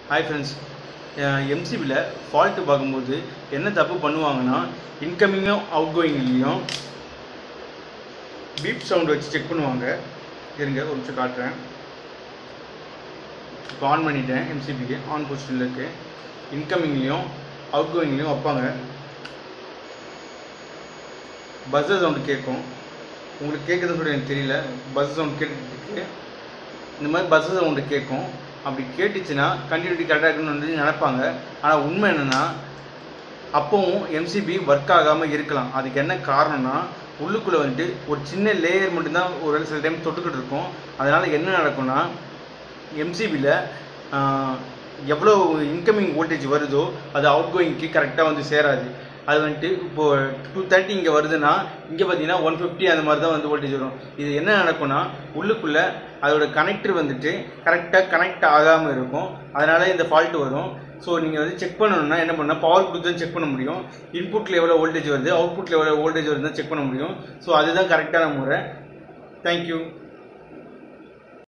hi friends எம்சிபியில் fault பார்க்கும்போது என்ன தப்பு பண்ணுவாங்கன்னா இன்கமிங்கும் அவுட் கோயிங்லேயும் பீப் சவுண்ட் வச்சு செக் பண்ணுவாங்க இருங்க ஒரு நிமிஷம் காட்டுறேன் இப்போ ஆன் பண்ணிட்டேன் எம்சிபிக்கு ஆன் பொசிஷனில் இருக்குது இன்கமிங்லேயும் அவுட் கோயிங்லேயும் வைப்பாங்க பஸ்ஸர் சவுண்டு கேட்கும் உங்களுக்கு கேட்குதுன்னு சொல்லி எனக்கு தெரியல பஸ் சவுண்ட் கேட்டுருக்கு இந்த மாதிரி பஸ் சவுண்டு கேட்கும் அப்படி கேட்டுச்சுன்னா கண்டினியூட்டி கரெக்டாக இருக்குன்னு வந்து நினைப்பாங்க ஆனால் உண்மை என்னென்னா அப்போவும் எம்சிபி ஒர்க் ஆகாமல் இருக்கலாம் அதுக்கு என்ன காரணம்னா உள்ளுக்குள்ளே வந்துட்டு ஒரு சின்ன லேயர் மட்டும்தான் ஒரு வேளை சில டைம் தொட்டுக்கிட்டு இருக்கும் அதனால் என்ன நடக்கும்னா எம்சிபியில் எவ்வளோ இன்கமிங் வோல்டேஜ் வருதோ அது அவுட் கோயிங்க்கு கரெக்டாக வந்து சேராது அது வந்துட்டு இப்போது டூ தேர்ட்டி இங்கே வருதுன்னா இங்கே பார்த்தீங்கன்னா ஒன் ஃபிஃப்டி அந்த மாதிரி தான் வந்து வோல்டேஜ் வரும் இது என்ன நடக்கும்னா உள்ளுக்குள்ளே அதோட கனெக்டர் வந்துட்டு கரெக்டாக கனெக்ட் ஆகாமல் இருக்கும் அதனால் இந்த ஃபால்ட் வரும் ஸோ நீங்கள் வந்து செக் பண்ணணும்னா என்ன பண்ணால் பவர் கொடுத்து தான் செக் பண்ண முடியும் இன்புட்டில் எவ்வளோ வோல்டேஜ் வருது அவுட்புட்டில் எவ்வளோ வோல்டேஜ் வருதுன்னு செக் பண்ண முடியும் ஸோ அதுதான் கரெக்டான முறை தேங்க்யூ